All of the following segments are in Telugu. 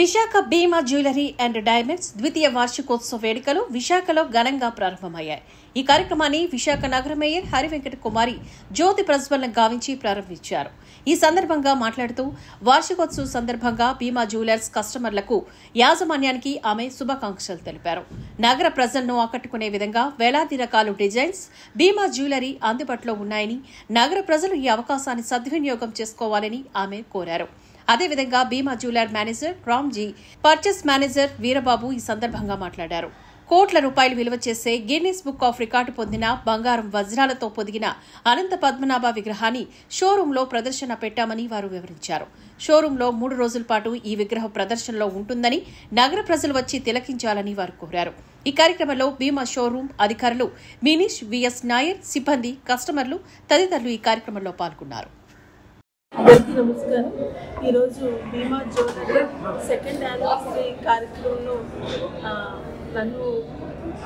Visakha Bhima jewellery and diamonds ద్వితీయ వార్షికోత్సవ వేడుకలు విశాఖలో ఘనంగా ప్రారంభమయ్యాయి ఈ కార్యక్రమాన్ని విశాఖ నగర మేయర్ హరివెంకట కుమారి జ్యోతి ప్రజ్వలన గావించి ప్రారంభించారు ఈ సందర్భంగా మాట్లాడుతూ వార్షికోత్సవం సందర్భంగా భీమా జ్యువెలర్స్ కస్టమర్లకు యాజమాన్యానికి ఆమె శుభాకాంక్షలు తెలిపారు నగర ప్రజలను ఆకట్టుకునే విధంగా వేలాది రకాల డిజైన్స్ భీమా జ్యువెలరీ అందుబాటులో ఉన్నాయని నగర ప్రజలు ఈ అవకాశాన్ని సద్వినియోగం చేసుకోవాలని ఆమె కోరారు అదేవిధంగా Bhima jeweller manager Ramji purchase manager Veerababu ఈ సందర్భంగా మాట్లాడారు కోట్ల రూపాయలు విలువ చేసే గిన్నెస్ బుక్ ఆఫ్ రికార్డు పొందిన బంగారం వజ్రాలతో పొదిగిన అనంత పద్మనాభ విగ్రహాన్ని షోరూంలో ప్రదర్శన పెట్టామని వారు వివరించారు షోరూంలో మూడు రోజుల పాటు ఈ విగ్రహం ప్రదర్శనలో ఉంటుందని నగర ప్రజలు వచ్చి తిలకించాలని వారు కోరారు ఈ కార్యక్రమంలో భీమా షోరూం అధికారులు మినీష్ విఎస్ నాయర్ సిబ్బంది కస్టమర్లు తదితరులు ఈ కార్యక్రమంలో పాల్గొన్నారు అందరికీ నమస్కారం ఈరోజు భీమా జ్యోతి సెకండ్ యానివర్సరీ కార్యక్రమంలో ఆ, నన్ను ఆ,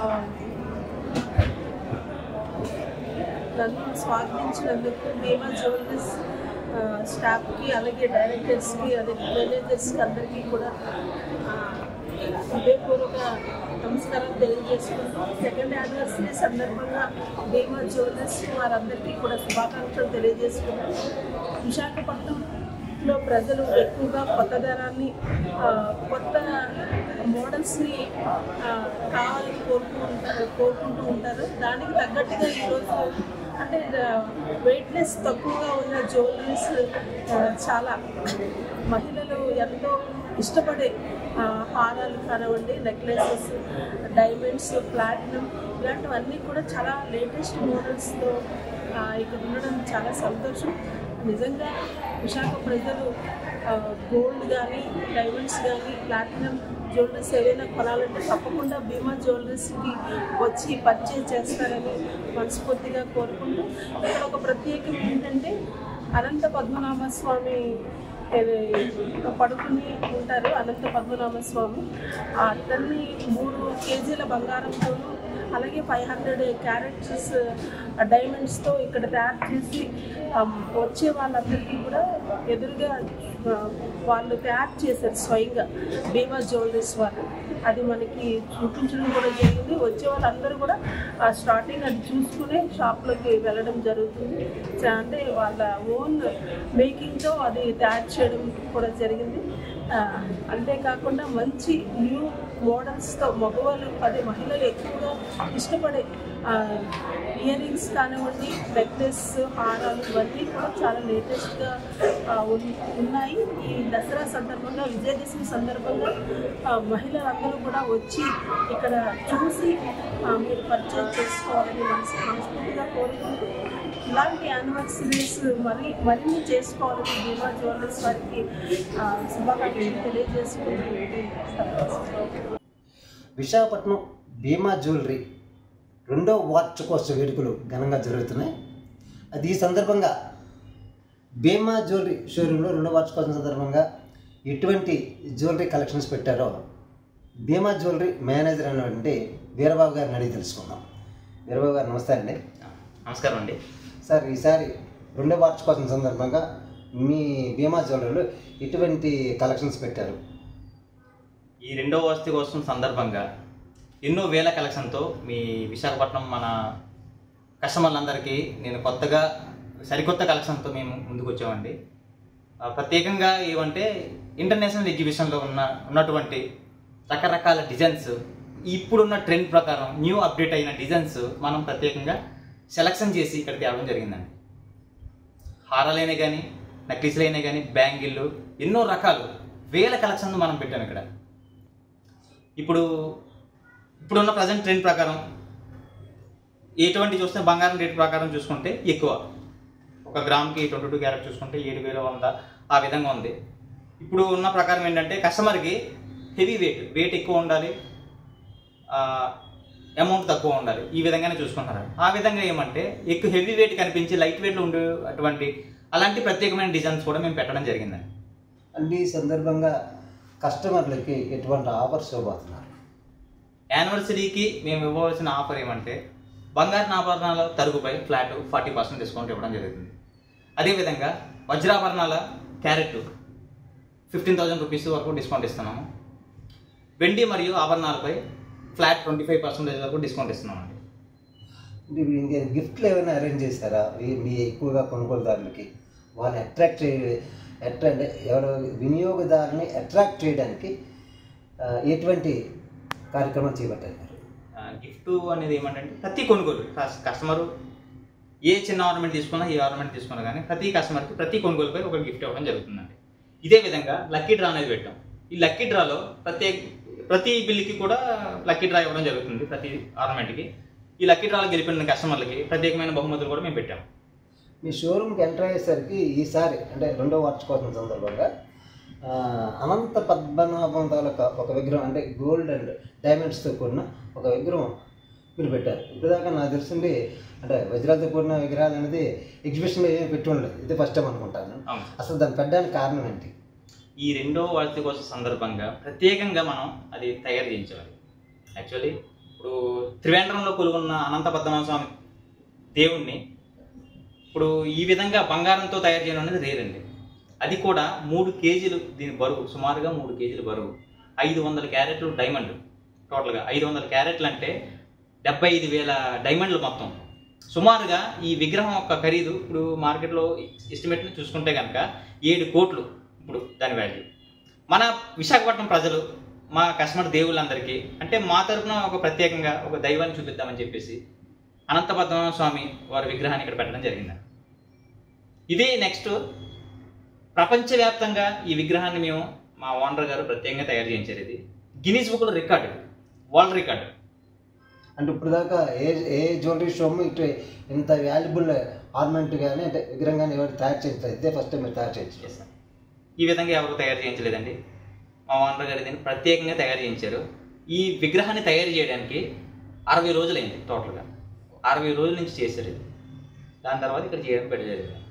నన్ను స్వాగతించినందుకు భీమా జ్యువెలరీస్ ఆ, స్టాఫ్కి అలాగే డైరెక్టర్స్కి అదే మేనేజర్స్కి అందరికీ కూడా ఆ, హృదయపూర్వక నమస్కారం తెలియజేసుకుంటూ సెకండ్ యానివర్సరీ సందర్భంగా భీమా జ్యువెలర్స్ వారందరికీ కూడా శుభాకాంక్షలు తెలియజేసుకుంటూ విశాఖపట్నంలో ప్రజలు ఎక్కువగా కొత్త ధరాన్ని ఆ, కొత్త మోడల్స్ని ఆ, కావాలని కోరుకుంటూ ఉంటారు కోరుకుంటూ ఉంటారు దానికి తగ్గట్టుగా ఈరోజు అంటే వెయిట్లెస్ తక్కువగా ఉన్న జ్యువెలరీస్ చాలా మహిళలు ఎంతో ఇష్టపడే ఆ, హారాలు కానివ్వండి నెక్లెసెస్ డైమండ్స్ ప్లాటినం ఇలాంటివన్నీ కూడా చాలా లేటెస్ట్ మోడల్స్తో ఇక్కడ ఉండడం చాలా సంతోషం నిజంగా విశాఖ ప్రజలు గోల్డ్ కానీ డైమండ్స్ కానీ ప్లాటినం జ్యువెలరీస్ ఏదైనా కొనాలంటే తప్పకుండా భీమా జ్యువెలరీస్కి వచ్చి పర్చేజ్ చేస్తారని మనస్ఫూర్తిగా కోరుకుంటూ ఇక్కడ ఒక ప్రత్యేకం ఏంటంటే అనంత పద్మనాభ స్వామి ఏది పడుకుని ఉంటారు అనంత పద్మనాభ స్వామి ఆ అతన్ని మూడు కేజీల బంగారంతోనూ అలాగే ఫైవ్ హండ్రెడ్ క్యారెట్స్ డైమండ్స్తో ఇక్కడ తయారు చేసి ఆ, వచ్చే వాళ్ళందరికీ కూడా ఎదురుగా ఆ, వాళ్ళు తయారు చేశారు స్వయంగా భీమా జ్యువెలరీస్ వాళ్ళు అది మనకి చూపించడం కూడా జరిగింది వచ్చే వాళ్ళందరూ కూడా ఆ, స్టార్టింగ్ అది చూసుకునే షాప్లోకి వెళ్ళడం జరుగుతుంది చ- అంటే వాళ్ళ ఓన్ మేకింగ్తో అది తయారు చేయడం కూడా జరిగింది ఆ, అంతేకాకుండా మంచి న్యూ మోడల్స్తో మగవాళ్ళు అదే మహిళలు ఎక్కువగా ఇష్టపడే ఇయర్ రింగ్స్ కానివ్వండి నెక్లెస్ హారాలు ఇవన్నీ కూడా చాలా లేటెస్ట్గా ఉన్నాయి ఈ దసరా సందర్భంగా విజయదశమి సందర్భంగా ఆ, మహిళలందరూ కూడా వచ్చి ఇక్కడ చూసి ఆ, మీరు పర్చేజ్ చేసుకోవాలని మనసు మనస్ఫూర్తిగా కోరుకుంటూ ఇలాంటి యానివర్సరీస్ మరి మరిన్ని చేసుకోవాలని భీమా జ్యువెలర్స్ వారికి ఆ, శుభాకాంక్షలు తెలియజేసుకుంటూ విశాఖపట్నం భీమా జ్యువెలరీ రెండో వార్షికోత్సవ వేడుకలు ఘనంగా జరుగుతున్నాయి అది ఈ సందర్భంగా భీమా జ్యువెలరీ షోరూంలో రెండో వార్షికోత్సవం సందర్భంగా ఎటువంటి జ్యువెలరీ కలెక్షన్స్ పెట్టారో భీమా జ్యువెలరీ మేనేజర్ అయినటువంటి వీరబాబు గారిని అడిగి తెలుసుకుందాం వీరబాబు గారు నమస్తే అండి నమస్కారం అండి సార్ ఈసారి రెండో వార్షికోత్సవం సందర్భంగా మీ భీమా జ్యువెలరీలో ఎటువంటి కలెక్షన్స్ పెట్టారు ఈ రెండవ వసతి కోసం సందర్భంగా ఎన్నో వేల కలెక్షన్తో మీ విశాఖపట్నం మన కస్టమర్లందరికీ నేను కొత్తగా సరికొత్త కలెక్షన్తో మేము ముందుకు వచ్చామండి ఆ, ప్రత్యేకంగా ఏమంటే ఇంటర్నేషనల్ ఎగ్జిబిషన్లో ఉన్న ఉన్నటువంటి రకరకాల డిజైన్స్ ఇప్పుడున్న ట్రెండ్ ప్రకారం న్యూ అప్డేట్ అయిన డిజైన్స్ మనం ప్రత్యేకంగా సెలక్షన్ చేసి ఇక్కడ తేవడం జరిగిందండి హారాలైనా కానీ నక్లీస్లైనా కానీ బ్యాంగిళ్ళు ఎన్నో రకాలు వేల కలెక్షన్లు మనం పెట్టాం ఇక్కడ ఇప్పుడు ఇప్పుడున్న ప్రజెంట్ ట్రెండ్ ప్రకారం ఎటువంటి చూస్తే బంగారం రేట్ ప్రకారం చూసుకుంటే ఎక్కువ ఒక గ్రామ్కి ట్వంటీ టూ క్యారెట్ చూసుకుంటే ఏడు వేల వంద ఆ విధంగా ఉంది ఇప్పుడు ఉన్న ప్రకారం ఏంటంటే కస్టమర్కి హెవీ వెయిట్ వెయిట్ ఎక్కువ ఉండాలి అమౌంట్ తక్కువ ఉండాలి ఈ విధంగానే చూసుకుంటారు ఆ విధంగా ఏమంటే ఎక్కువ హెవీ వెయిట్ కనిపించి లైట్ వెయిట్లో ఉండే అటువంటి అలాంటి ప్రత్యేకమైన డిజైన్స్ కూడా మేము పెట్టడం జరిగిందండి అంటే ఈ సందర్భంగా కస్టమర్లకి ఎటువంటి ఆఫర్స్ ఇవ్వబోతున్నారు యానివర్సరీకి మేము ఇవ్వవలసిన ఆఫర్ ఏమంటే బంగారు ఆభరణాల తరుగుపై ఫ్లాట్ ఫార్టీ పర్సెంట్ డిస్కౌంట్ ఇవ్వడం జరుగుతుంది అదేవిధంగా వజ్రాభరణాల క్యారెట్ ఫిఫ్టీన్ థౌసండ్ రూపీస్ వరకు డిస్కౌంట్ ఇస్తున్నాము వెండి మరియు ఆభరణాలపై ఫ్లాట్ ట్వంటీ ఫైవ్ పర్సెంటేజ్ వరకు డిస్కౌంట్ ఇస్తున్నామండి అంటే ఇప్పుడు ఇంకా గిఫ్ట్లు ఏమైనా అరేంజ్ చేస్తారా మీ మీ ఎక్కువగా కొనుగోలుదారులకి వాళ్ళని అట్రాక్ట్ చే అట్రాక్ట్ ఎవరు వినియోగదారుని అట్రాక్ట్ చేయడానికి ఆ, ఎటువంటి కార్యక్రమం చేపట్టారు మీరు? గిఫ్ట్ అనేది ఏమంటే ప్రతి కొనుగోలు కస్- కస్టమరు ఏ చిన్న ఆర్నమెంట్ తీసుకున్నా ఏ ఆర్నమెంట్ తీసుకున్నా కానీ ప్రతి కస్టమర్కి ప్రతి కొనుగోలుపై ఒక గిఫ్ట్ ఇవ్వడం జరుగుతుందండి ఇదే విధంగా లక్కీ డ్రా అనేది పెట్టాం ఈ లక్కీ డ్రాలో ప్రతి ప్రతి బిల్లుకి కూడా లక్కీ డ్రా ఇవ్వడం జరుగుతుంది ప్రతి ఆర్నమెంట్కి ఈ లక్కీ డ్రాలో గెలిపిన కస్టమర్లకి ప్రత్యేకమైన బహుమతులు కూడా మేము పెట్టాం మీ షోరూమ్కి ఎంటర్ అయ్యేసరికి ఈసారి అంటే రెండో వార్షికోత్సవం సందర్భంగా ఆ, అనంత పద్మనాభం తాలూకా ఒక విగ్రహం అంటే గోల్డ్ అండ్ డైమండ్స్తో కూడిన ఒక విగ్రహం మీరు పెట్టారు ఇప్పటిదాకా నాకు తెలిసింది అంటే వజ్రాలతో కూడిన విగ్రహాలు అనేది ఎగ్జిబిషన్లో ఏమీ పెట్టి ఉండలేదు ఇది ఫస్ట్ టైం అనుకుంటాను అవును అసలు దాన్ని పెట్టడానికి కారణం ఏంటి ఈ రెండో వార్షికోత్సవ సందర్భంగా ప్రత్యేకంగా మనం అది తయారు చేయించాలి యాక్చువల్లీ ఇప్పుడు త్రివేంద్రంలో కొలుగున్న అనంత పద్మనాభ స్వామి దేవుణ్ణి ఇప్పుడు ఈ విధంగా బంగారంతో తయారు చేయడం అనేది రేరండి అది కూడా మూడు కేజీలు దీని బరువు సుమారుగా మూడు కేజీలు బరువు ఐదు వందల క్యారెట్లు డైమండ్ టోటల్గా ఐదు వందల క్యారెట్లు అంటే డెబ్బై ఐదు వేల డైమండ్లు మొత్తం సుమారుగా ఈ విగ్రహం యొక్క ఖరీదు ఇప్పుడు మార్కెట్లో ఎస్టిమేట్ని చూసుకుంటే కనుక ఏడు కోట్లు ఇప్పుడు దాని వాల్యూ మన విశాఖపట్నం ప్రజలు మా కస్టమర్ దేవుళ్ళందరికీ అంటే మా తరపున ఒక ప్రత్యేకంగా ఒక దైవాన్ని చూపిద్దామని చెప్పేసి అనంత పద్మనాభ స్వామి వారి విగ్రహాన్ని ఇక్కడ పెట్టడం జరిగింది ఇదే నెక్స్ట్ ప్రపంచవ్యాప్తంగా ఈ విగ్రహాన్ని మేము మా ఓనర్ గారు ప్రత్యేకంగా తయారు చేయించారు ఇది గినీస్ బుక్లో రికార్డు వరల్డ్ రికార్డు అంటే ఇప్పుడు దాకా ఏ ఏ జ్యువెలరీ షోమ్ ఇటు ఇంత వాల్యుబుల్ ఆర్నమెంట్ కానీ అంటే విగ్రహం కానీ ఎవరు తయారు చేస్తారు ఇదే ఫస్ట్ టైం మీరు తయారు చేయొచ్చు Yes, sir. ఈ విధంగా ఎవరు తయారు చేయించలేదండి మా ఓనర్ గారు దీన్ని ప్రత్యేకంగా తయారు చేయించారు ఈ విగ్రహాన్ని తయారు చేయడానికి అరవై రోజులైంది టోటల్గా అరవై రోజుల నుంచి చేశారు ఇది దాని తర్వాత ఇక్కడ చేయడం పెట్టలేదు